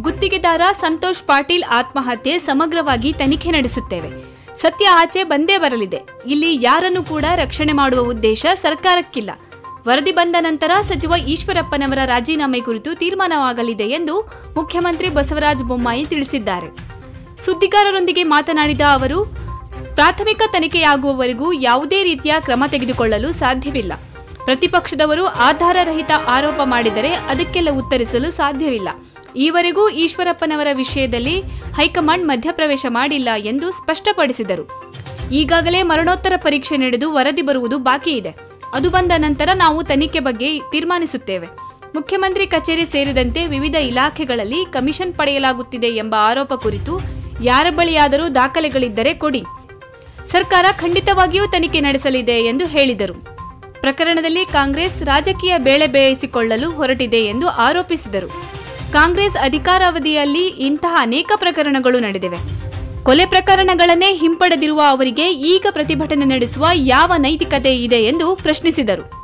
ಗುತ್ತಿಗೆದಾರ ಸಂತೋಷ್ ಪಾಟೀಲ್ ಆತ್ಮಹತ್ಯೆ ಸಮಗ್ರವಾಗಿ ತನಿಖೆ ನಡೆಸುತ್ತೇವೆ ಸತ್ಯ ಆಚೆ ಬಂದೇ ಬರಲಿದೆ ಇಲ್ಲಿ ಯಾರನ್ನು ಕೂಡ ರಕ್ಷಣೆ ಮಾಡುವ ಉದ್ದೇಶ ಸರ್ಕಾರಕ್ಕಿಲ್ಲ ವರದಿ ಬಂದ ನಂತರ ಸಚಿವ ಈಶ್ವರಪ್ಪನವರ ರಾಜೀನಾಮೆ ಕುರಿತು ತೀರ್ಮಾನವಾಗಲಿದೆ ಎಂದು ಮುಖ್ಯಮಂತ್ರಿ ಬಸವರಾಜ ಬೊಮ್ಮಾಯಿ ತಿಳಿಸಿದ್ದಾರೆ ಸುದ್ದಿಗಾರರೊಂದಿಗೆ ಮಾತನಾಡಿದ ಅವರು ಪ್ರಾಥಮಿಕ ತನಿಖೆಯಾಗುವವರೆಗೂ ಯಾವುದೇ ರೀತಿಯ ಕ್ರಮ ತೆಗೆದುಕೊಳ್ಳಲು ಸಾಧ್ಯವಿಲ್ಲ ಪ್ರತಿಪಕ್ಷದವರು ಆಧಾರರಹಿತ ಆರೋಪ ಮಾಡಿದರೆ ಅದಕ್ಕೆಲ್ಲ ಉತ್ತರಿಸಲು ಸಾಧ್ಯವಿಲ್ಲ ಈವರೆಗೂ ಈಶ್ವರಪ್ಪನವರ ವಿಷಯದಲ್ಲಿ ಹೈಕಮಾಂಡ್ ಮಧ್ಯಪ್ರವೇಶ ಮಾಡಿಲ್ಲ ಎಂದು ಸ್ಪಷ್ಟಪಡಿಸಿದರು ಈಗಾಗಲೇ ಮರಣೋತ್ತರ ಪರೀಕ್ಷೆ ನಡೆದು ವರದಿ ಬರುವುದು ಬಾಕಿ ಇದೆ ಅದು ಬಂದ ನಂತರ ನಾವು ತನಿಖೆ ಬಗ್ಗೆ ತೀರ್ಮಾನಿಸುತ್ತೇವೆ ಮುಖ್ಯಮಂತ್ರಿ ಕಚೇರಿ ಸೇರಿದಂತೆ ವಿವಿಧ ಇಲಾಖೆಗಳಲ್ಲಿ ಕಮಿಷನ್ ಪಡೆಯಲಾಗುತ್ತಿದೆ ಎಂಬ ಆರೋಪ ಕುರಿತು ಯಾರ ಬಳಿಯಾದರೂ ದಾಖಲೆಗಳಿದ್ದರೆ ಕೊಡಿ ಸರ್ಕಾರ ಖಂಡಿತವಾಗಿಯೂ ತನಿಖೆ ನಡೆಸಲಿದೆ ಎಂದು ಹೇಳಿದರು ಪ್ರಕರಣದಲ್ಲಿ ಕಾಂಗ್ರೆಸ್ ರಾಜಕೀಯ ಬೇಳೆ ಬೇಯಿಸಿಕೊಳ್ಳಲು ಹೊರಟಿದೆ ಎಂದು ಆರೋಪಿಸಿದರು ಕಾಂಗ್ರೆಸ್ ಅಧಿಕಾರಾವಧಿಯಲ್ಲಿ ಇಂತಹ ಅನೇಕ ಪ್ರಕರಣಗಳು ನಡೆದಿವೆ ಕೊಲೆ ಪ್ರಕರಣಗಳನ್ನೇ ಹಿಂಪಡೆದಿರುವ ಅವರಿಗೆ ಈಗ ಪ್ರತಿಭಟನೆ ನಡೆಸುವ ಯಾವ ನೈತಿಕತೆ ಇದೆ ಎಂದು ಪ್ರಶ್ನಿಸಿದರು